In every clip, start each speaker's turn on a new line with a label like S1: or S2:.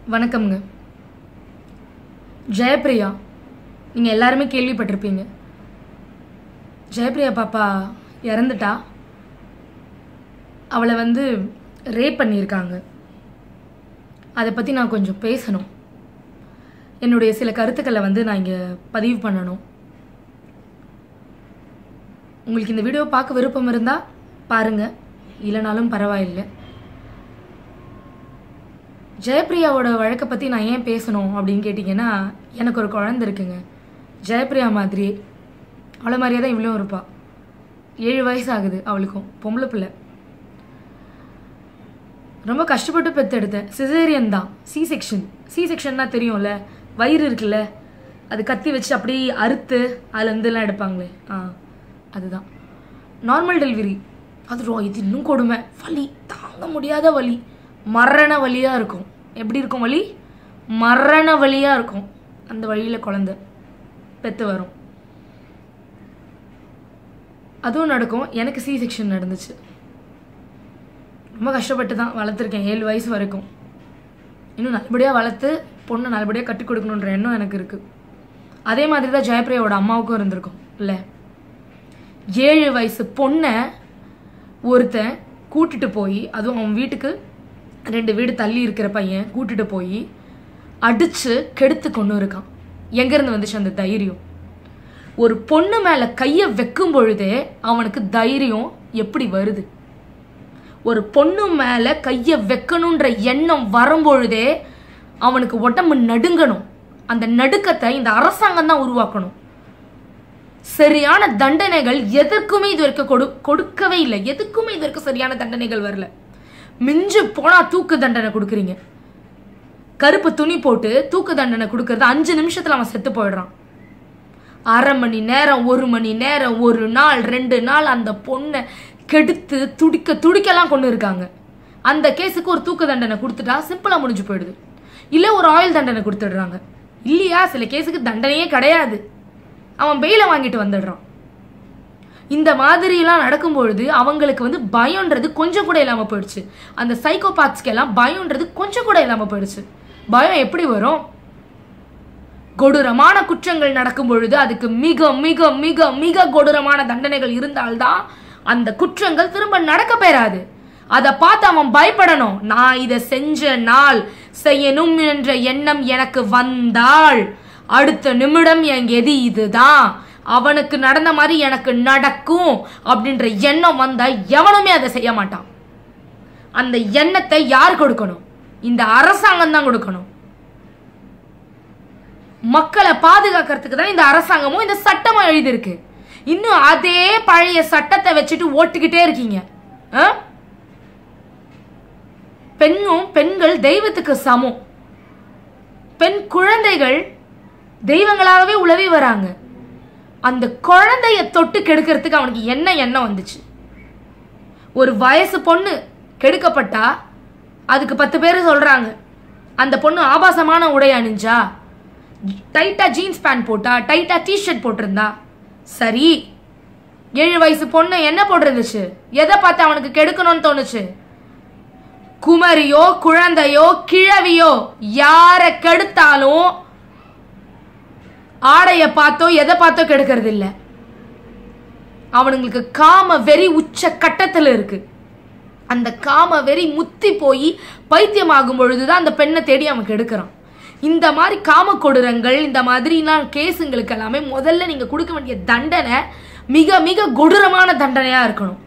S1: வணக்கம்ங்க ஜெயப்பிரியா நீங்கள் எல்லாருமே கேள்விப்பட்டிருப்பீங்க ஜெயப்பிரியா பாப்பா இறந்துட்டா அவளை வந்து ரேப் பண்ணியிருக்காங்க அதை பற்றி நான் கொஞ்சம் பேசணும் என்னுடைய சில கருத்துக்களை வந்து நான் இங்கே பதிவு பண்ணணும் உங்களுக்கு இந்த வீடியோ பார்க்க விருப்பம் இருந்தால் பாருங்கள் இல்லைனாலும் பரவாயில்லை ஜெயப்பிரியாவோட வழக்கை பற்றி நான் ஏன் பேசணும் அப்படின்னு கேட்டிங்கன்னா எனக்கு ஒரு குழந்தை இருக்குங்க ஜெயப்பிரியா மாதிரி அவளை மாதிரியே தான் இவ்வளோ இருப்பா ஏழு வயசு ஆகுது அவளுக்கும் பொம்பளை பிள்ளை ரொம்ப கஷ்டப்பட்டு பெத்தெடுத்தேன் சிசேரியன் தான் சி செக்ஷன் சி செக்ஷன்னா தெரியும்ல வயிறு இருக்குல்ல அது கத்தி வச்சு அப்படியே அறுத்து அதுல இருந்துலாம் எடுப்பாங்களே ஆ அதுதான் நார்மல் டெலிவரி அது ரொ- இது இன்னும் கொடுமை வலி தாங்க முடியாத வலி மரண வலியாக இருக்கும் எப்படி இருக்கும் வலி மரண வலியாக இருக்கும் அந்த வழியில் குழந்தை பெத்து வரும் அதுவும் நடக்கும் எனக்கு சி செக்ஷன் நடந்துச்சு ரொம்ப கஷ்டப்பட்டு தான் வளர்த்துருக்கேன் ஏழு வயசு வரைக்கும் இன்னும் நல்லபடியாக வளர்த்து பொண்ணை நல்லபடியாக கட்டி கொடுக்கணுன்ற எண்ணம் எனக்கு இருக்குது அதே மாதிரி தான் ஜெயப்பிரியாவோட அம்மாவுக்கும் இருந்திருக்கும் இல்லை ஏழு வயசு பொண்ணை ஒருத்தன் கூட்டிட்டு போய் அதுவும் அவன் வீட்டுக்கு ரெண்டு வீடு தள்ளி இருக்கிற பையன் கூட்டிட்டு போய் அடிச்சு கெடுத்து கொண்டு இருக்கான் எங்கேருந்து வந்துச்சு அந்த தைரியம் ஒரு பொண்ணு மேலே கையை வைக்கும் பொழுதே அவனுக்கு தைரியம் எப்படி வருது ஒரு பொண்ணு மேலே கையை வைக்கணுன்ற எண்ணம் வரும்பொழுதே அவனுக்கு உடம்பு நடுங்கணும் அந்த நடுக்கத்தை இந்த அரசாங்கம் தான் உருவாக்கணும் சரியான தண்டனைகள் எதற்குமே இது வரைக்கும் கொடு கொடுக்கவே இல்லை எதுக்குமே இது வரைக்கும் சரியான தண்டனைகள் வரல மிஞ்சு போனா தூக்கு தண்டனை கொடுக்குறீங்க கருப்பு துணி போட்டு தூக்கு தண்டனை கொடுக்கறது அஞ்சு நிமிஷத்துல அவன் செத்து போயிடுறான் அரை மணி நேரம் ஒரு மணி நேரம் ஒரு நாள் ரெண்டு நாள் அந்த பொண்ணை கெடுத்து துடிக்க துடிக்கலாம் கொண்டு இருக்காங்க அந்த கேஸுக்கு ஒரு தூக்கு தண்டனை கொடுத்துட்டா சிம்பிளா முடிஞ்சு போயிடுது இல்ல ஒரு ஆயுள் தண்டனை கொடுத்துடுறாங்க இல்லையா சில கேஸுக்கு தண்டனையே கிடையாது அவன் பெயில வாங்கிட்டு வந்துடுறான் இந்த மாதிரிலாம் நடக்கும்பொழுது அவங்களுக்கு வந்து பயம்ன்றது கொஞ்சம் கூட இல்லாம போயிடுச்சு அந்த சைக்கோபாத்ஸ்க்கு எல்லாம் பயம்ன்றது கொஞ்சம் கூட இல்லாம போயிடுச்சு பயம் எப்படி வரும் கொடூரமான குற்றங்கள் நடக்கும் பொழுது அதுக்கு மிக மிக மிக மிக கொடூரமான தண்டனைகள் இருந்தால்தான் அந்த குற்றங்கள் திரும்ப நடக்க பெறாது அதை பார்த்து அவன் பயப்படணும் நான் இதை செஞ்ச நாள் செய்யணும் என்ற எண்ணம் எனக்கு வந்தால் அடுத்த நிமிடம் என் எதி இதுதான் அவனுக்கு நடந்த மாதிரி எனக்கு நடக்கும் அப்படின்ற எண்ணம் வந்தா எவனுமே அதை செய்ய மாட்டான் அந்த எண்ணத்தை யார் கொடுக்கணும் இந்த அரசாங்கம் தான் கொடுக்கணும் மக்களை பாதுகாக்கிறதுக்கு தான் இந்த அரசாங்கமும் இந்த சட்டமும் எழுதியிருக்கு இன்னும் அதே பழைய சட்டத்தை வச்சுட்டு ஓட்டுக்கிட்டே இருக்கீங்க ஆ? பெண்ணும் பெண்கள் தெய்வத்துக்கு சமம் பெண் குழந்தைகள் தெய்வங்களாகவே உழவி வராங்க அந்த குழந்தைய தொட்டு கெடுக்கிறதுக்கு அவனுக்கு என்ன எண்ணம் வந்துச்சு ஒரு வயசு பொண்ணு கெடுக்கப்பட்டா அதுக்கு பத்து பேர் சொல்றாங்க அந்த பொண்ணு ஆபாசமான உடை அணிஞ்சா டைட்டா ஜீன்ஸ் பேண்ட் போட்டா டைட்டா டிஷர்ட் போட்டிருந்தா சரி ஏழு வயசு பொண்ணு என்ன போட்டிருந்துச்சு எதை பார்த்து அவனுக்கு கெடுக்கணும்னு தோணுச்சு குமரியோ குழந்தையோ கிழவியோ யார கெடுத்தாலும் ஆடைய பார்த்தோ எதை பார்த்தோ கெடுக்கிறது இல்ல அவனுங்களுக்கு காம வெறி உச்ச கட்டத்துல இருக்கு அந்த காம வெறி முத்தி போய் பைத்தியமாகும் பொழுதுதான் அந்த பெண்ணை தேடி அவன் கெடுக்கிறான் இந்த மாதிரி காம கொடூரங்கள் இந்த மாதிரிலாம் கேஸுங்களுக்கு எல்லாமே முதல்ல நீங்க கொடுக்க வேண்டிய தண்டனை மிக மிக கொடூரமான தண்டனையா இருக்கணும்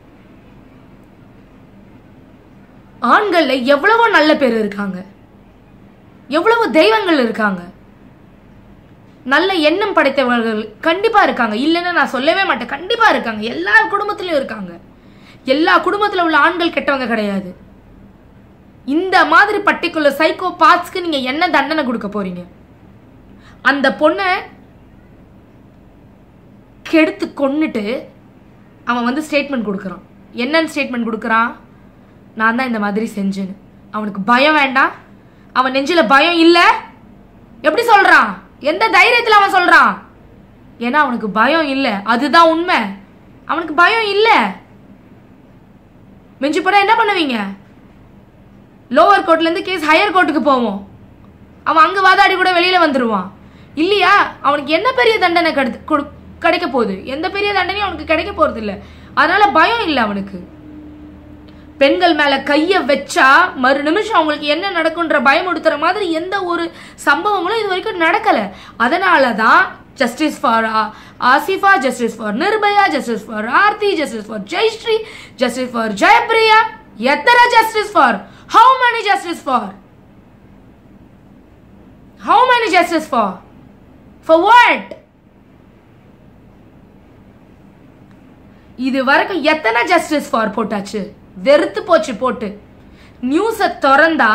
S1: ஆண்கள்ல எவ்வளவோ நல்ல பேர் இருக்காங்க எவ்வளவு தெய்வங்கள் இருக்காங்க நல்ல எண்ணம் படைத்தவர்கள் கண்டிப்பா இருக்காங்க இல்லைன்னு நான் சொல்லவே மாட்டேன் கண்டிப்பா இருக்காங்க எல்லா குடும்பத்திலயும் இருக்காங்க எல்லா குடும்பத்துல உள்ள ஆண்கள் கெட்டவங்க கிடையாது இந்த மாதிரி பர்டிகுலர் சைக்கோ பாத்ஸ்க்கு நீங்க என்ன தண்டனை கொடுக்க போறீங்க அந்த பொண்ணை கெடுத்து கொன்னுட்டு அவன் வந்து ஸ்டேட்மெண்ட் கொடுக்குறான் என்னன்னு ஸ்டேட்மெண்ட் கொடுக்குறான் நான் தான் இந்த மாதிரி செஞ்சேன்னு அவனுக்கு பயம் வேண்டாம் அவன் நெஞ்சில பயம் இல்ல எப்படி சொல்றான் எந்த தைரியத்துல அவன் சொல்றான் ஏன்னா அவனுக்கு பயம் இல்ல அதுதான் உண்மை அவனுக்கு பயம் இல்ல மிஞ்சி போனா என்ன பண்ணுவீங்க லோவர் கோர்ட்லேருந்து கேஸ் ஹையர் கோர்ட்டுக்கு போவோம் அவன் அங்கே வாதாடி கூட வெளியில் வந்துடுவான் இல்லையா அவனுக்கு என்ன பெரிய தண்டனை கெடுத்து கொடு- கிடைக்க போகுது எந்த பெரிய தண்டனையும் அவனுக்கு கிடைக்க போகிறது இல்லை அதனால பயம் இல்லை அவனுக்கு பெண்கள் மேல கைய வச்சா மறு நிமிஷம் அவங்களுக்கு என்ன நடக்குன்ற பயமுடுத்துற மாதிரி எந்த ஒரு சம்பவங்களும் இது வரைக்கும் நடக்கல அதனால தான் justice for Asifa justice for Nirbhaya justice for Aarthi justice for Jayashree justice for Jayapriya எத்தனை justice for how many justice for how many justice for for what இது வரைக்கும் எத்தனை ஜஸ்டிஸ் ஃபார் போட்டாச்சு வெறுத்து போச்சு போட்டு நியூஸை திறந்தா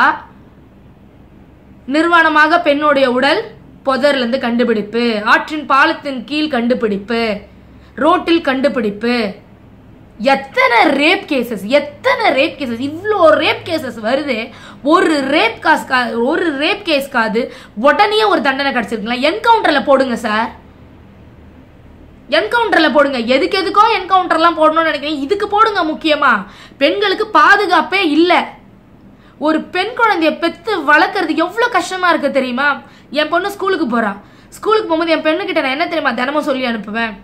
S1: நிர்வாணமாக பெண்ணுடைய உடல் புதர்ல இருந்து கண்டுபிடிப்பு ஆற்றின் பாலத்தின் கீழ் கண்டுபிடிப்பு ரோட்டில் கண்டுபிடிப்பு எத்தனை ரேப் கேசஸ் எத்தனை ரேப் கேசஸ் இவ்வளோ ரேப் கேசஸ் வருது ஒரு ரேப் காஸ் ஒரு ரேப் கேஸ்க்காது உடனே ஒரு தண்டனை கிடைச்சிருக்கலாம் என்கவுண்டர்ல போடுங்க சார் என்கவுண்டர்ல போடுங்க எதுக்கு எதுக்கோ என்கவுண்டர்லாம் போடணும்னு நினைக்கிறேன் இதுக்கு போடுங்க முக்கியமா பெண்களுக்கு பாதுகாப்பே இல்லை ஒரு பெண் குழந்தைய பெத்து வளர்க்கறது எவ்வளோ கஷ்டமா இருக்கு தெரியுமா என் பொண்ணு ஸ்கூலுக்கு போறா ஸ்கூலுக்கு போகும்போது என் பெண்ணுகிட்ட நான் என்ன தெரியுமா தினமும் சொல்லி அனுப்புவேன்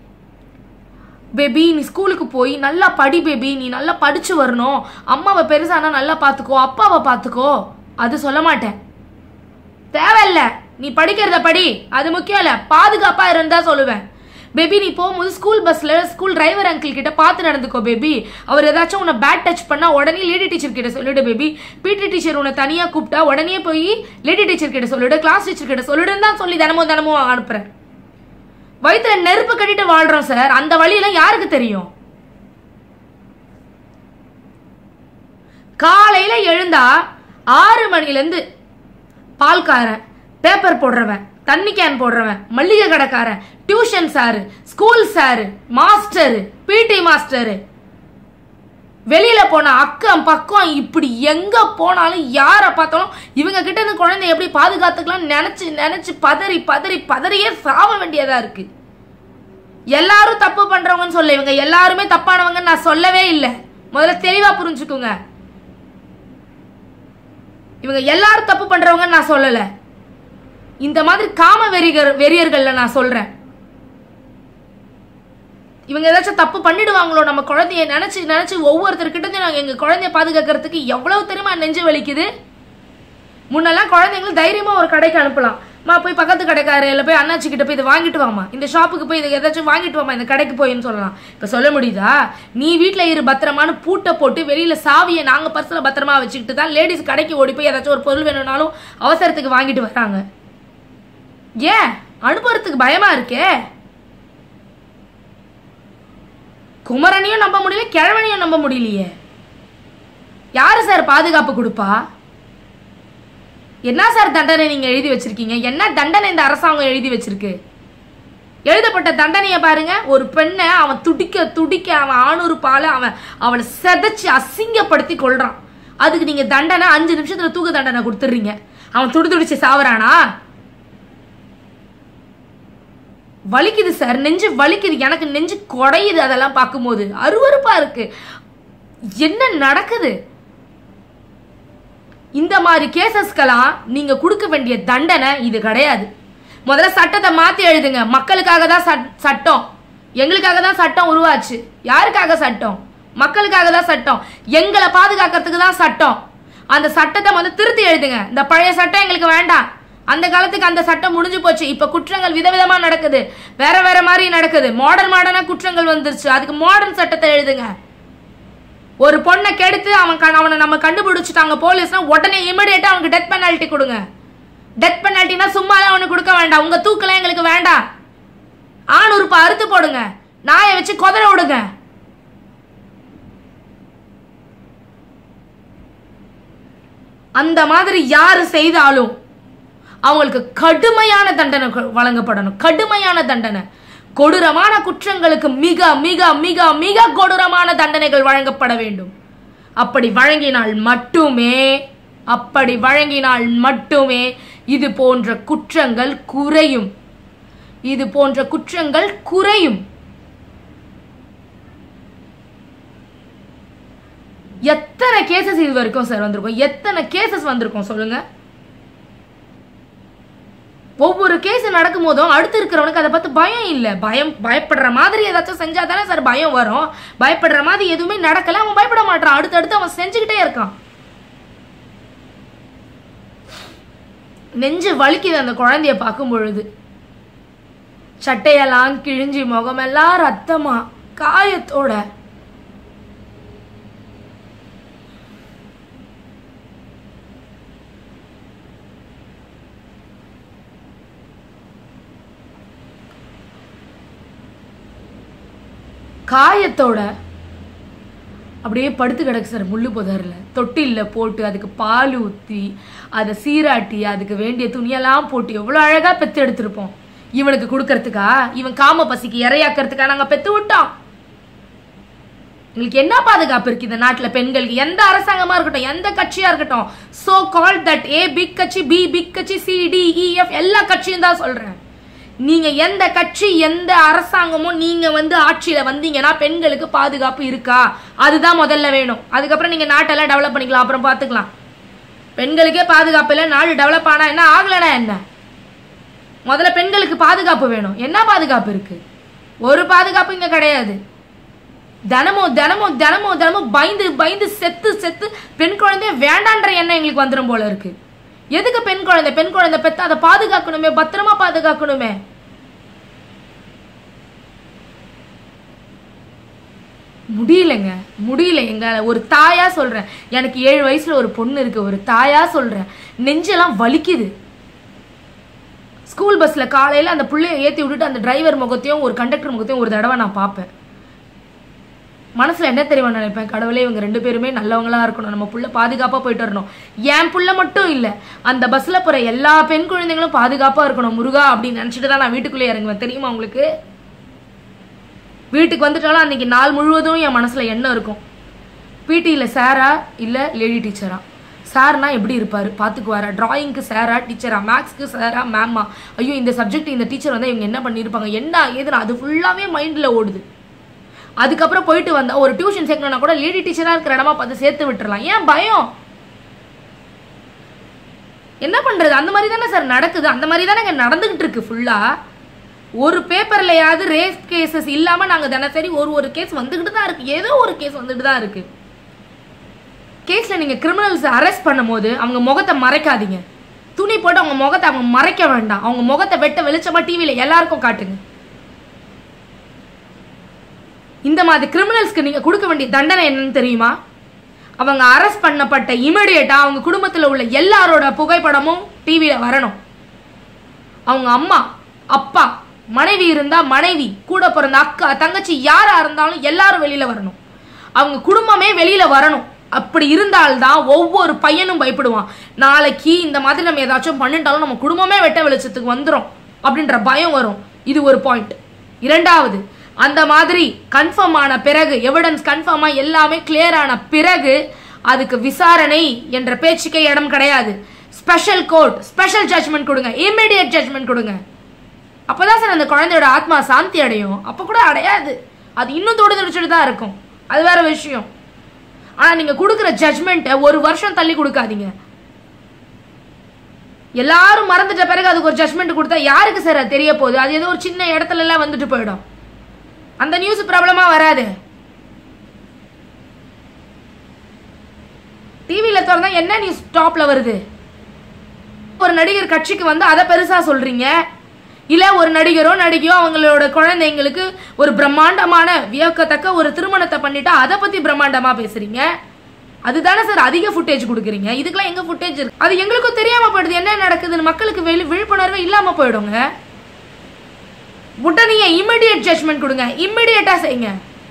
S1: பேபி நீ ஸ்கூலுக்கு போய் நல்லா படி பேபி நீ நல்லா படிச்சு வரணும் அம்மாவை பெருசானா நல்லா பார்த்துக்கோ அப்பாவை பார்த்துக்கோ அது சொல்ல மாட்டேன் தேவையில்ல நீ படிக்கிறத படி அது முக்கியம் இல்ல பாதுகாப்பா இருந்தா சொல்லுவேன் பேபி நீ போகும்போது ஸ்கூல் பஸ்ல ஸ்கூல் டிரைவர் அங்கிள் கிட்ட பார்த்து நடந்துக்கோ பேபி அவர் ஏதாச்சும் உன்னை பேட் டச் பண்ணா உடனே லேடி டீச்சர் கிட்ட சொல்லிடு பேபி பிடி டீச்சர் உன்னை தனியா கூப்பிட்டா உடனே போய் லேடி டீச்சர் கிட்ட சொல்லிடு கிளாஸ் டீச்சர் கிட்ட சொல்லிடுன்னு தான் சொல்லி தினமும் தினமும் அனுப்புறேன் வயித்துல நெருப்பு கட்டிட்டு வாழ்றோம் சார் அந்த வழியெல்லாம் யாருக்கு தெரியும் காலையில எழுந்தா ஆறு மணில இருந்து பால்காரன் பேப்பர் போடுறவன் தண்ணி கேன் போடுறவன் மல்லிகை கடைக்காரன் tuition sir school sir master PT master வெளியில போன அக்கம் பக்கம் இப்படி எங்க போனாலும் யார பார்த்தாலும் இவங்க கிட்ட இருந்து குழந்தை எப்படி பாதுகாத்துக்கலாம் நினைச்சு நினைச்சு பதறி பதறி பதறியே சாவ வேண்டியதா இருக்கு எல்லாரும் தப்பு பண்றவங்கன்னு சொல்ல இவங்க எல்லாருமே தப்பானவங்கன்னு நான் சொல்லவே இல்லை முதல்ல தெளிவா புரிஞ்சுக்குங்க இவங்க எல்லாரும் தப்பு பண்றவங்கன்னு நான் சொல்லல இந்த மாதிரி காம வெறிகர் வெறியர்கள்ல நான் சொல்றேன் இவங்க ஏதாச்சும் தப்பு பண்ணிடுவாங்களோ நம்ம குழந்தைய நினைச்சு நினைச்சு ஒவ்வொருத்தர்கிட்ட நாங்க எங்க குழந்தைய பாதுகாக்கிறதுக்கு எவ்வளவு தெரியுமா நெஞ்சு வலிக்குது முன்னெல்லாம் குழந்தைங்களும் தைரியமா ஒரு கடைக்கு அனுப்பலாம் மா போய் பக்கத்து கடைக்காரர் இல்லை போய் அண்ணாச்சி கிட்ட போய் இதை வாங்கிட்டு வாமா இந்த ஷாப்புக்கு போய் இதை ஏதாச்சும் வாங்கிட்டு வாமா இந்த கடைக்கு போயின்னு சொல்லலாம் இப்போ சொல்ல முடியுதா நீ வீட்டில் இரு பத்திரமானு பூட்டை போட்டு வெளியில சாவியை நாங்கள் பர்சில் பத்திரமா வச்சுக்கிட்டு தான் லேடிஸ் கடைக்கு ஓடி போய் ஏதாச்சும் ஒரு பொருள் வேணும்னாலும் அவசரத்துக்கு வாங்கிட்டு வராங்க ஏன் அனுப்புறதுக்கு பயமா இருக்கே குமரனையும் நம்ப முடியல கிழவனையும் நம்ப முடியலையே யாரு சார் பாதுகாப்பு கொடுப்பா என்ன சார் தண்டனை நீங்க எழுதி வச்சிருக்கீங்க என்ன தண்டனை இந்த அரசாங்கம் எழுதி வச்சிருக்கு எழுதப்பட்ட தண்டனையை பாருங்க ஒரு பெண்ணை அவன் துடிக்க துடிக்க அவன் ஆணூறு பால அவன் அவளை செதைச்சு அசிங்கப்படுத்தி கொள்றான் அதுக்கு நீங்க தண்டனை அஞ்சு நிமிஷத்துல தூக்கு தண்டனை கொடுத்துடுறீங்க அவன் துடி துடிச்சு சாவறானா வலிக்குது சார் நெஞ்சு வலிக்குது எனக்கு நெஞ்சு குடையுது அதெல்லாம் பார்க்கும்போது அருவருப்பா இருக்கு என்ன நடக்குது இந்த மாதிரி கேசஸ்க்கெல்லாம் நீங்க கொடுக்க வேண்டிய தண்டனை இது கிடையாது முதல்ல சட்டத்தை மாத்தி எழுதுங்க மக்களுக்காக தான் சட்- சட்டம் எங்களுக்காக தான் சட்டம் உருவாச்சு யாருக்காக சட்டம் மக்களுக்காக தான் சட்டம் எங்களை பாதுகாக்கிறதுக்கு தான் சட்டம் அந்த சட்டத்தை முதல்ல திருத்தி எழுதுங்க இந்த பழைய சட்டம் எங்களுக்கு வேண்டாம் அந்த காலத்துக்கு அந்த சட்டம் முடிஞ்சு போச்சு இப்ப குற்றங்கள் விதவிதமா நடக்குது வேற வேற மாதிரி நடக்குது மாடர்ன் மாடர்னா குற்றங்கள் வந்துருச்சு அதுக்கு மாடர்ன் சட்டத்தை எழுதுங்க ஒரு பொண்ணை கெடுத்து அவன் கண்- அவனை நம்ம கண்டுபிடிச்சிட்டாங்க போலீஸ்னா உடனே இமிடியேட்டா அவனுக்கு டெத் பெனால்ட்டி கொடுங்க டெத் பெனால்ட்டினா சும்மாலாம் அவனுக்கு கொடுக்க வேண்டாம் உங்க தூக்கெல்லாம் எங்களுக்கு வேண்டாம் ஆண் உறுப்பை அறுத்து போடுங்க நாயை வச்சு குதற விடுங்க அந்த மாதிரி யாரு செய்தாலும் அவங்களுக்கு கடுமையான தண்டனை கொ- வழங்கப்படணும் கடுமையான தண்டனை கொடூரமான குற்றங்களுக்கு மிக மிக மிக மிக கொடூரமான தண்டனைகள் வழங்கப்பட வேண்டும் அப்படி வழங்கினால் மட்டுமே அப்படி வழங்கினால் மட்டுமே இது போன்ற குற்றங்கள் குறையும் இது போன்ற குற்றங்கள் குறையும் எத்தனை கேசஸ் இது வரைக்கும் சார் வந்திருக்கும் எத்தனை கேசஸ் வந்திருக்கும் சொல்லுங்க ஒவ்வொரு கேஸ் நடக்கும் போதும் அடுத்து இருக்கிறவனுக்கு அதை பார்த்து பயம் இல்லை பயம் பயப்படுற மாதிரி ஏதாச்சும் செஞ்சா தானே சார் பயம் வரும் பயப்படுற மாதிரி எதுவுமே நடக்கல அவன் பயப்பட மாட்டான் அடுத்தடுத்து அவன் செஞ்சுக்கிட்டே இருக்கான் நெஞ்சு வலிக்குது அந்த குழந்தைய பார்க்கும் பொழுது சட்டையெல்லாம் கிழிஞ்சி முகமெல்லாம் ரத்தமா காயத்தோட காயத்தோட அப்படியே படுத்து கிடக்கு சார் முள்ளு புதரில் தொட்டிலில் போட்டு அதுக்கு பால் ஊற்றி அதை சீராட்டி அதுக்கு வேண்டிய துணியெல்லாம் போட்டு எவ்வளோ அழகாக பெத்து எடுத்திருப்போம் இவனுக்கு கொடுக்கறதுக்கா இவன் காம பசிக்கு இரையாக்கிறதுக்கா நாங்கள் பெத்து விட்டோம் எங்களுக்கு என்ன பாதுகாப்பு இருக்கு இந்த நாட்டில் பெண்களுக்கு எந்த அரசாங்கமா இருக்கட்டும் எந்த கட்சியா இருக்கட்டும் so call that A big கட்சி பி பிக் கட்சி சி டி இஎஃப் எல்லா கட்சியும் தான் சொல்றேன் நீங்க எந்த கட்சி எந்த அரசாங்கமும் நீங்க வந்து ஆட்சியில வந்தீங்கன்னா பெண்களுக்கு பாதுகாப்பு இருக்கா அதுதான் முதல்ல வேணும் அதுக்கப்புறம் நீங்க நாட்டெல்லாம் டெவலப் பண்ணிக்கலாம் அப்புறம் பார்த்துக்கலாம் பெண்களுக்கே பாதுகாப்பு இல்லை நாடு டெவலப் ஆனா என்ன ஆகலைன்னா என்ன முதல்ல பெண்களுக்கு பாதுகாப்பு வேணும் என்ன பாதுகாப்பு இருக்கு ஒரு பாதுகாப்பு இங்க கிடையாது தினமும் தினமும் தினமும் தினமும் பயந்து பயந்து செத்து செத்து பெண் குழந்தைய வேண்டான்ற எண்ணம் எங்களுக்கு வந்துடும் போல இருக்கு எதுக்கு பெண் குழந்தை பெண் குழந்தை பெத்து அதை பாதுகாக்கணுமே பத்திரமா பாதுகாக்கணுமே முடியலங்க முடியல எங்களால ஒரு தாயா சொல்றேன் எனக்கு ஏழு வயசுல ஒரு பொண்ணு இருக்கு ஒரு தாயா சொல்றேன் நெஞ்செல்லாம் வலிக்குது ஸ்கூல் பஸ்ல காலையில அந்த புள்ளைய ஏத்தி விட்டுட்டு அந்த டிரைவர் முகத்தையும் ஒரு கண்டக்டர் முகத்தையும் ஒரு தடவை நான் பார்ப்பேன் மனசுல என்ன தெரியுமா நினைப்பேன் கடவுளே இவங்க ரெண்டு பேருமே நல்லவங்களா இருக்கணும் நம்ம புள்ள பாதுகாப்பா போயிட்டு வரணும் என் புள்ள மட்டும் இல்ல அந்த பஸ்ல போற எல்லா பெண் குழந்தைங்களும் பாதுகாப்பா இருக்கணும் முருகா அப்படின்னு நினைச்சிட்டு தான் நான் வீட்டுக்குள்ளே இறங்குவேன் தெரியுமா உங்களுக்கு வீட்டுக்கு வந்துட்டாலும் அன்னைக்கு நாள் முழுவதும் என் மனசுல என்ன இருக்கும் பிடியில் சாரா இல்ல லேடி டீச்சரா சார்னா எப்படி இருப்பாரு பாத்துக்குவாரா டிராயிங்க்கு சாரா டீச்சரா மேக்ஸ்க்கு சாரா மேமா ஐயோ இந்த சப்ஜெக்ட் இந்த டீச்சர் வந்து இவங்க என்ன பண்ணியிருப்பாங்க என்ன ஏதுன்னு அது ஃபுல்லாவே மைண்ட்ல ஓடுது அதுக்கப்புறம் போயிட்டு வந்தா ஒரு டியூஷன் சேர்க்கணும்னா கூட லேடி டீச்சரா இருக்கிற இடமா பார்த்து சேர்த்து விட்டுறலாம் ஏன் பயம் என்ன பண்றது அந்த மாதிரி தானே சார் நடக்குது அந்த மாதிரி தானே இங்க நடந்துகிட்டு இருக்கு ஃபுல்லா ஒரு பேப்பர்லயாவது ரேஸ் கேசஸ் இல்லாம நாங்க தினசரி ஒரு ஒரு கேஸ் வந்துகிட்டு தான் இருக்கு ஏதோ ஒரு கேஸ் வந்துட்டு தான் இருக்கு கேஸ்ல நீங்க கிரிமினல்ஸ் அரெஸ்ட் பண்ணும்போது அவங்க முகத்தை மறைக்காதீங்க துணி போட்டு அவங்க முகத்தை அவங்க மறைக்க வேண்டாம் அவங்க முகத்தை வெட்ட வெளிச்சமா டிவியில எல்லாருக்கும் காட்டுங்க இந்த மாதிரி கிரிமினல்ஸ்க்கு நீங்க கொடுக்க வேண்டிய தண்டனை என்னன்னு தெரியுமா அவங்க அரெஸ்ட் பண்ணப்பட்ட இமிடியேட்டா அவங்க குடும்பத்துல உள்ள எல்லாரோட புகைப்படமும் டிவியில வரணும் அவங்க அம்மா அப்பா மனைவி இருந்தா மனைவி கூட பிறந்த அக்கா தங்கச்சி யாரா இருந்தாலும் எல்லாரும் வெளியில வரணும் அவங்க குடும்பமே வெளியில வரணும் அப்படி இருந்தால்தான் ஒவ்வொரு பையனும் பயப்படுவான் நாளைக்கு இந்த மாதிரி நம்ம ஏதாச்சும் பண்ணிட்டாலும் நம்ம குடும்பமே வெட்ட வெளிச்சத்துக்கு வந்துரும் அப்படின்ற பயம் வரும் இது ஒரு பாயிண்ட் இரண்டாவது அந்த மாதிரி கன்ஃபார்ம் ஆன பிறகு எவிடன்ஸ் கன்ஃபார்மா எல்லாமே கிளியர் ஆன பிறகு அதுக்கு விசாரணை என்ற பேச்சுக்கே இடம் கிடையாது ஸ்பெஷல் கோர்ட் ஸ்பெஷல் ஜட்ஜ்மெண்ட் கொடுங்க இமிடியட் ஜட்ஜ்மெண்ட் கொடுங்க அப்பதான் சார் அந்த குழந்தையோட ஆத்மா சாந்தி அடையும் அப்ப கூட அடையாது அது இன்னும் தொடு துடிச்சுட்டு தான் இருக்கும் அது வேற விஷயம் ஆனா நீங்க கொடுக்குற ஜட்ஜ்மெண்ட்டை ஒரு வருஷம் தள்ளி கொடுக்காதீங்க எல்லாரும் மறந்துட்ட பிறகு அதுக்கு ஒரு ஜட்மெண்ட் கொடுத்தா யாருக்கு சார் அது தெரிய போகுது அது ஏதோ ஒரு சின்ன இடத்துல எல்லாம் வந்துட்டு போயிடும் அந்த நியூஸ் பிரபலமா வராது டிவியில திறந்தா என்ன நியூஸ் டாப்ல வருது ஒரு நடிகர் கட்சிக்கு வந்து அதை பெருசா சொல்றீங்க இல்ல ஒரு நடிகரோ நடிகையோ அவங்களோட குழந்தைங்களுக்கு ஒரு பிரம்மாண்டமான வியக்கத்தக்க ஒரு திருமணத்தை பண்ணிட்டா அதை பத்தி பிரம்மாண்டமா பேசுறீங்க அதுதானே சார் அதிக ஃபுட்டேஜ் கொடுக்குறீங்க இதுக்கெல்லாம் எங்க ஃபுட்டேஜ் இருக்கு அது எங்களுக்கும் தெரியாம போயிடுது என்ன நடக்குதுன்னு மக்களுக்கு வெளி விழிப்புணர்வே இல்லாம போயிடுங்க உடனே இமிடியட் ஜட்மெண்ட் கொடுங்க இமிடியட்டா செய்யுங்க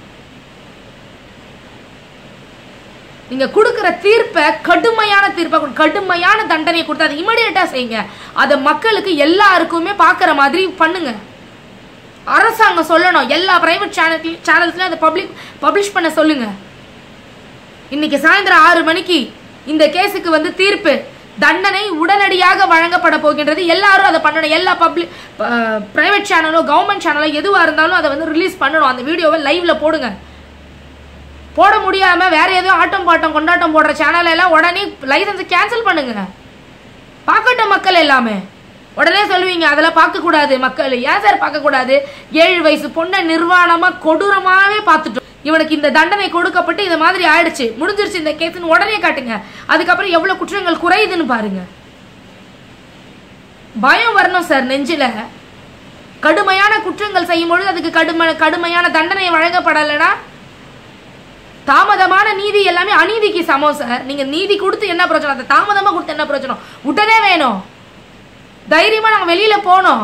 S1: நீங்க கொடுக்கிற தீர்ப்பை கடுமையான தீர்ப்பை கொடு- கடுமையான தண்டனையை கொடுத்து அதை இமிடியட்டா செய்யுங்க அதை மக்களுக்கு எல்லாருக்குமே பார்க்குற மாதிரி பண்ணுங்க அரசாங்கம் சொல்லணும் எல்லா பிரைவேட் சேனல் சேனல்ஸ்லயும் அதை பப்ளிக் பப்ளிஷ் பண்ண சொல்லுங்க இன்னைக்கு சாயந்தரம் ஆறு மணிக்கு இந்த கேஸுக்கு வந்து தீர்ப்பு தண்டனை உடனடியாக வழங்கப்பட போகின்றது எல்லாரும் அதை பண்ணணும் எல்லா பப்ளிக் பிரைவேட் சேனலோ கவர்மெண்ட் சேனலோ எதுவா இருந்தாலும் அதை வந்து ரிலீஸ் பண்ணணும் அந்த வீடியோவை லைவ்ல போடுங்க போட முடியாம வேற ஏதோ ஆட்டம் பாட்டம் கொண்டாட்டம் போடுற சேனல் எல்லாம் உடனே லைசன்ஸ் கேன்சல் பண்ணுங்க பார்க்கட்டும் மக்கள் எல்லாமே உடனே சொல்லுவீங்க அதெல்லாம் பார்க்க கூடாது மக்கள் ஏன் சார் பார்க்க கூடாது ஏழு வயசு பொண்ணை நிர்வாணமா கொடூரமாவே பார்த்துட்டோம் இவனுக்கு இந்த தண்டனை கொடுக்கப்பட்டு இந்த மாதிரி ஆயிடுச்சு முடிஞ்சிருச்சு இந்த கேஸ்னு உடனே காட்டுங்க அதுக்கப்புறம் எவ்வளவு குற்றங்கள் குறையுதுன்னு பாருங்க பயம் வரணும் சார் நெஞ்சில கடுமையான குற்றங்கள் செய்யும் பொழுது அதுக்கு கடுமை கடுமையான தண்டனை வழங்கப்படலைன்னா தாமதமான நீதி எல்லாமே அநீதிக்கு சமம் சார் நீங்க நீதி கொடுத்து என்ன பிரச்சனை அதை தாமதமா கொடுத்து என்ன பிரச்சனை உடனே வேணும் தைரியமா நாங்க வெளியில போனோம்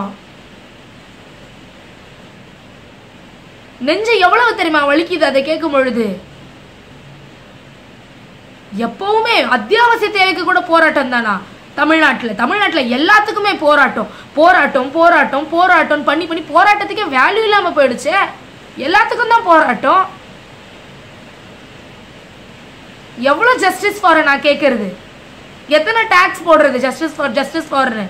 S1: நெஞ்சு எவ்வளவு தெரியுமா வலிக்குது அதை கேட்கும் பொழுது எப்பவுமே அத்தியாவசிய தேவைக்கு கூட போராட்டம் தானா தமிழ்நாட்டுல தமிழ்நாட்டுல எல்லாத்துக்குமே போராட்டம் போராட்டம் போராட்டம் போராட்டம் பண்ணி பண்ணி போராட்டத்துக்கே வேல்யூ இல்லாம போயிடுச்சே எல்லாத்துக்கும் தான் போராட்டம் எவ்வளவு ஜஸ்டிஸ் ஃபார் நான் கேட்கறது எத்தனை டாக்ஸ் போடுறது ஜஸ்டிஸ் ஃபார் ஜஸ்டிஸ் ஃபார்னு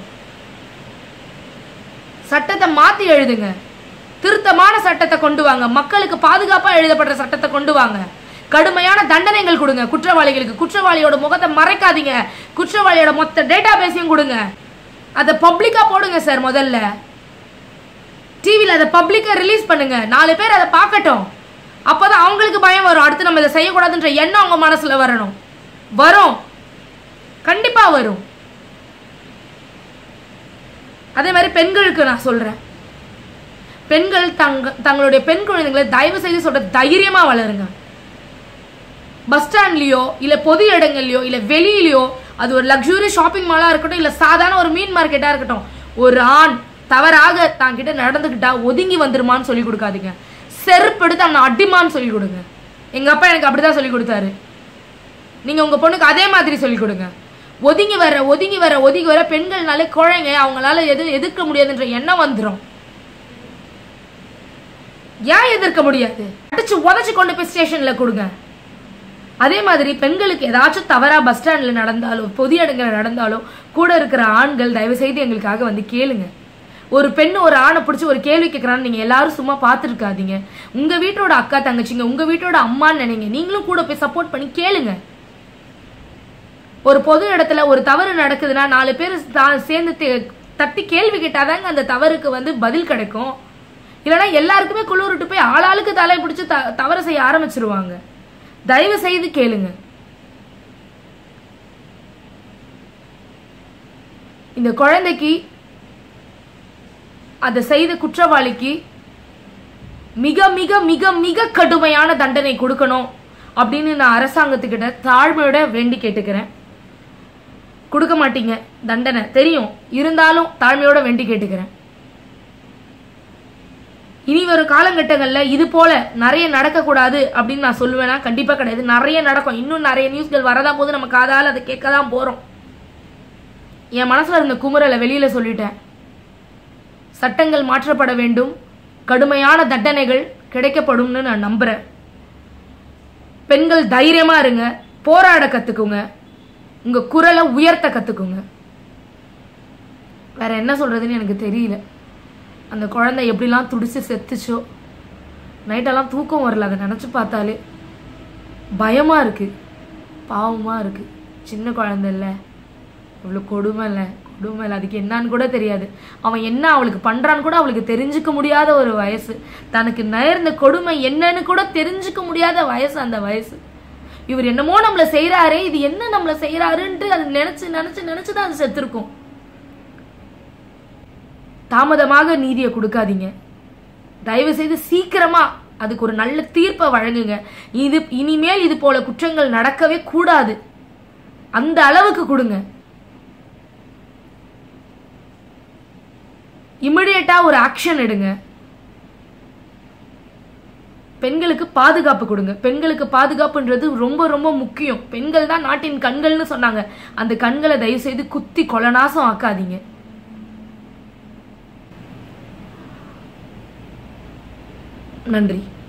S1: சட்டத்தை மாத்தி எழுதுங்க திருத்தமான சட்டத்தை கொண்டு வாங்க மக்களுக்கு பாதுகாப்பா எழுதப்படுற சட்டத்தை கொண்டு வாங்க கடுமையான தண்டனைகள் கொடுங்க குற்றவாளிகளுக்கு குற்றவாளியோட முகத்தை மறைக்காதீங்க குற்றவாளியோட மொத்த டேட்டா பேஸையும் கொடுங்க அதை பப்ளிக்கா போடுங்க சார் முதல்ல டிவியில் அதை பப்ளிக்கா ரிலீஸ் பண்ணுங்க நாலு பேர் அதை பார்க்கட்டும் அப்பதான் அவங்களுக்கு பயம் வரும் அடுத்து நம்ம இதை செய்யக்கூடாதுன்ற எண்ணம் அவங்க மனசுல வரணும் வரும் கண்டிப்பா வரும் அதே மாதிரி பெண்களுக்கு நான் சொல்றேன் பெண்கள் தங்க தங்களுடைய பெண் குழந்தைங்களை தயவு செய்து சொல்ற தைரியமா வளருங்க பஸ் ஸ்டாண்ட்லயோ இல்ல பொது இடங்கள்லயோ இல்ல வெளியிலயோ அது ஒரு லக்ஸுரி ஷாப்பிங் மாலா இருக்கட்டும் இல்ல சாதாரண ஒரு மீன் மார்க்கெட்டா இருக்கட்டும் ஒரு ஆண் தவறாக தான் கிட்ட நடந்துக்கிட்டா ஒதுங்கி வந்துருமான்னு சொல்லி கொடுக்காதீங்க செருப்பு எடுத்து அவனை அடிமான்னு சொல்லி கொடுங்க எங்க அப்பா எனக்கு அப்படிதான் சொல்லி கொடுத்தாரு நீங்க உங்க பொண்ணுக்கு அதே மாதிரி சொல்லி கொடுங்க ஒதுங்கி வர ஒதுங்கி வர ஒதுங்கி வர பெண்கள்னாலே குழைங்க அவங்களால எது எதிர்க்க முடியாதுன்ற எண்ணம் வந்துடும் ஏன் எதிர்க்க முடியாது அடிச்சு உதச்சு கொண்டு போய் ஸ்டேஷன்ல கொடுங்க அதே மாதிரி பெண்களுக்கு ஏதாச்சும் தவறா பஸ் ஸ்டாண்ட்ல நடந்தாலோ பொது இடங்கள்ல நடந்தாலோ கூட இருக்கிற ஆண்கள் தயவு செய்து எங்களுக்காக வந்து கேளுங்க ஒரு பெண்ணு ஒரு ஆணை பிடிச்சி ஒரு கேள்வி கேட்கறான்னு நீங்க எல்லாரும் சும்மா பார்த்துருக்காதீங்க உங்க வீட்டோட அக்கா தங்கச்சிங்க உங்க வீட்டோட அம்மான்னு நினைங்க நீங்களும் கூட போய் சப்போர்ட் பண்ணி கேளுங்க ஒரு பொது இடத்துல ஒரு தவறு நடக்குதுன்னா நாலு பேர் தா- சேர்ந்து தே- தட்டி கேள்வி கேட்டாதாங்க அந்த தவறுக்கு வந்து பதில் கிடைக்கும் இல்லைன்னா எல்லாருக்குமே குளிர்விட்டு போய் ஆளாளுக்கு தலை பிடிச்சு த தவறு செய்ய ஆரம்பிச்சிருவாங்க தயவு செய்து கேளுங்க இந்த குழந்தைக்கு அதை செய்த குற்றவாளிக்கு மிக மிக மிக மிக கடுமையான தண்டனை கொடுக்கணும் அப்படின்னு நான் அரசாங்கத்துக்கிட்ட தாழ்மையோட வேண்டி கேட்டுக்கிறேன் கொடுக்க மாட்டீங்க தண்டனை தெரியும் இருந்தாலும் தாழ்மையோட வேண்டி கேட்டுக்கிறேன் இனி வரும் காலகட்டங்களில் இது போல நிறைய நடக்கக்கூடாது அப்படின்னு நான் சொல்லுவேன்னா கண்டிப்பா கிடையாது நிறைய நடக்கும் இன்னும் நிறைய நியூஸ்கள் வரதான் போது நம்ம காதால் அதை கேட்க தான் போறோம் என் மனசுல இருந்த குமுறலை வெளியில சொல்லிட்டேன் சட்டங்கள் மாற்றப்பட வேண்டும் கடுமையான தண்டனைகள் கிடைக்கப்படும்னு நான் நம்புறேன் பெண்கள் தைரியமா இருங்க போராட கத்துக்குங்க உங்க குரலை உயர்த்த கத்துக்குங்க வேற என்ன சொல்றதுன்னு எனக்கு தெரியல அந்த குழந்தை எப்படிலாம் துடிச்சு செத்துச்சோ நைட்டெல்லாம் தூக்கம் வரல அதை நினச்சி பார்த்தாலே பயமா இருக்கு பாவமா இருக்கு சின்ன குழந்தை இல்லை இவ்வளோ கொடுமை இல்லை கொடுமை இல்லை அதுக்கு என்னன்னு கூட தெரியாது அவன் என்ன அவளுக்கு பண்றான்னு கூட அவளுக்கு தெரிஞ்சுக்க முடியாத ஒரு வயசு தனக்கு நேர்ந்த கொடுமை என்னன்னு கூட தெரிஞ்சுக்க முடியாத வயசு அந்த வயசு இவர் என்னமோ நம்மள செய்றாரே இது என்ன நம்மள செய்றாருன்ட்டு அது நினைச்சு நினைச்சு நினைச்சு தான் அது செத்துருக்கும் தாமதமாக நீதியை கொடுக்காதீங்க தயவு செய்து சீக்கிரமா அதுக்கு ஒரு நல்ல தீர்ப்பை வழங்குங்க இது இனிமேல் இது போல குற்றங்கள் நடக்கவே கூடாது அந்த அளவுக்கு கொடுங்க இமிடியட்டா ஒரு ஆக்ஷன் எடுங்க பெண்களுக்கு பாதுகாப்பு கொடுங்க பெண்களுக்கு பாதுகாப்புன்றது ரொம்ப ரொம்ப முக்கியம் பெண்கள் தான் நாட்டின் கண்கள்னு சொன்னாங்க அந்த கண்களை தயவு செய்து குத்தி கொலநாசம் ஆக்காதீங்க நன்றி